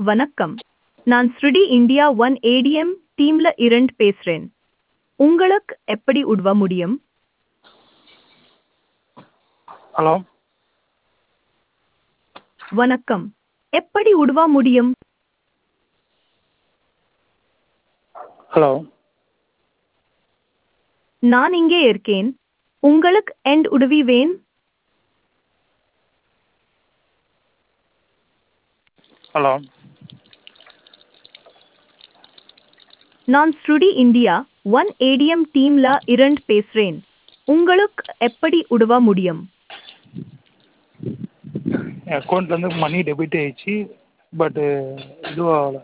வணக்கம் நான் ஸ்ருடி இந்தியா ஒன் ஏடிஎம் டீம்ல இரண்டு பேசுறேன் உங்களுக்கு எப்படி உதவ முடியும் ஹலோ வணக்கம் எப்படி உதவ முடியும் ஹலோ நான் இங்கே இருக்கேன் உங்களுக்கு எண்ட் உதவி வேன் ஹலோ நான் ஸ்ருடி இந்தியா ஒன் ஏடிஎம் டீம்ல இரண்டு பேசுறேன் உங்களுக்கு எப்படி உதவ முடியும் என் அக்கௌண்ட்லேருந்து மணி டெபிட் ஆயிடுச்சு பட்டு இதுவும் ஆகலை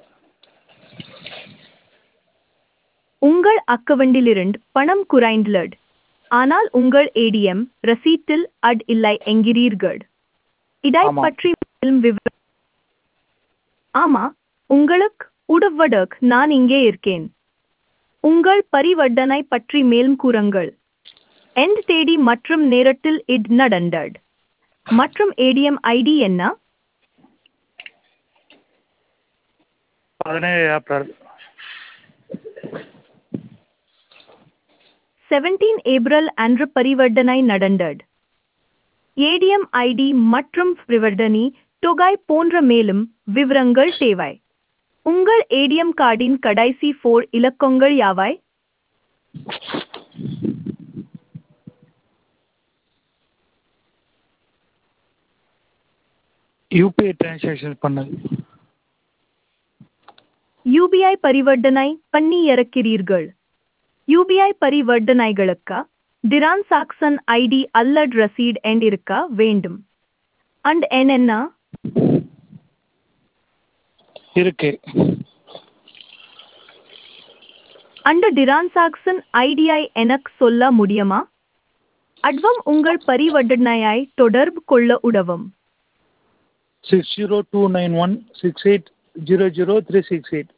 உங்கள் அக்கவுண்டிலிருந்து பணம் குறைந்துள்ளது ஆனால் உங்கள் ஏடிஎம் ரசீட்டில் அட் இல்லை என்கிறீர்கள் இதை ஆமாம். பற்றி மேலும் விவரம் ஆமா உங்களுக்கு உதவுவதற்கு நான் இங்கே இருக்கேன் உங்கள் பரிவர்த்தனை பற்றி மேலும் கூறுங்கள் எந்த தேதி மற்றும் நேரத்தில் இது நடந்தது மற்றும் ஏடிஎம் ஐடி என்ன பதினேழு ஏப்ரல் செவன்டீன் ஏப்ரல் அன்று பரிவர்த்தனை நடந்தது ஏடிஎம் ஐடி மற்றும் பரிவர்த்தனை தொகை போன்ற மேலும் விவரங்கள் தேவை உங்கள் ஏடிஎம் கார்டின் கடைசி ஃபோர் இலக்கங்கள் யாவை யூபிஐ டிரான்சாக்ஷன் பண்ணது யூபிஐ பரிவர்த்தனை பண்ணி இறக்கிறீர்கள் யூபிஐ பரிவர்த்தனைகளுக்கு டிரான்சாக்சன் ஐடி அல்லது ரசீட் எண் இருக்க வேண்டும் அண்ட் என் என்ன இருக்கு அந்த டிரான்சாக்சன் ஐடியை எனக்கு சொல்ல முடியுமா அட்வம் உங்கள் பரிவர்த்தனையை தொடர்பு கொள்ள உதவும் six zero two nine one six eight zero zero three six eight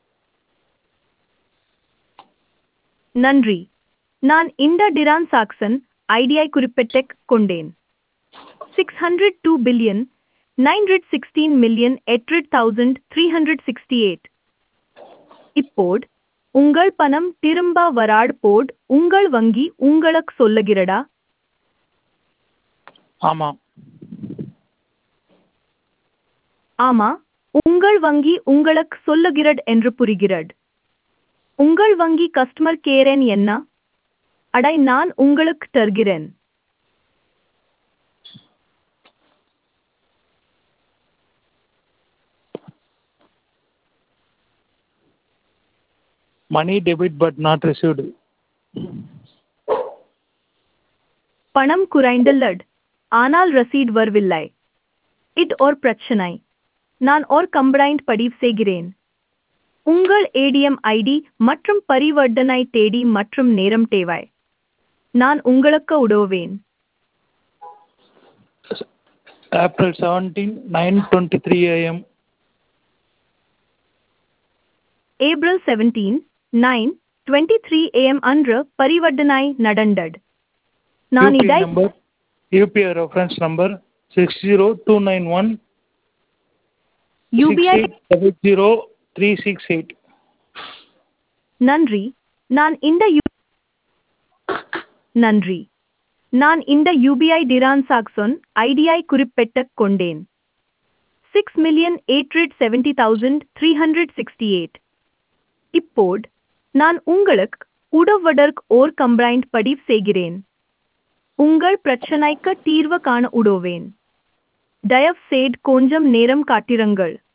நன்றி நான் இந்த டிரான்சாக்சன் ஐடியை குறிப்பிட்டுக் கொண்டேன் six hundred two billion nine hundred sixteen million எட்டு thousand three hundred sixty eight இப்போது உங்கள் பணம் திரும்ப வராடு போட் உங்கள் வங்கி உங்களுக்கு சொல்லுகிறதா ஆமாம் ஆமா உங்கள் வங்கி உங்களுக்கு சொல்லுகிறது என்று புரிகிறது உங்கள் வங்கி கஸ்டமர் கேரன் என்ன அடை நான் உங்களுக்கு தருகிறேன் money debit but not received பணம் குறைந்துள்ளது ஆனால் ரசீட் வரவில்லை இது ஒரு பிரச்சனை நான் ஒரு கம்ப்ளைண்ட் பதிவு செய்கிறேன் உங்கள் ஏடிஎம் ஐடி மற்றும் பரிவர்த்தனை தேதி மற்றும் நேரம் தேவை நான் உங்களுக்கு உதவுவேன் April seventeen nine twenty three AM April seventeen nine twenty three AM அன்று பரிவர்த்தனை நடந்தது நான் யூபிஐ இதை number UPI reference number six zero two nine one UPI double zero three six eight நன்றி நான் இந்த யு- நன்றி நான் இந்த யூபிஐ டிரான்சாக்சன் ஐடியை குறிப்பிட்டுக் கொண்டேன் six million eight hundred seventy thousand three hundred sixty eight இப்போது நான் உங்களுக்கு உதவுவதற்கு ஓர் கம்ப்ளைண்ட் பதிவு செய்கிறேன் உங்கள் பிரச்சனைக்கு தீர்வு காண உதவுவேன் தயவு செய்து கொஞ்சம் நேரம் காட்டிருங்கள்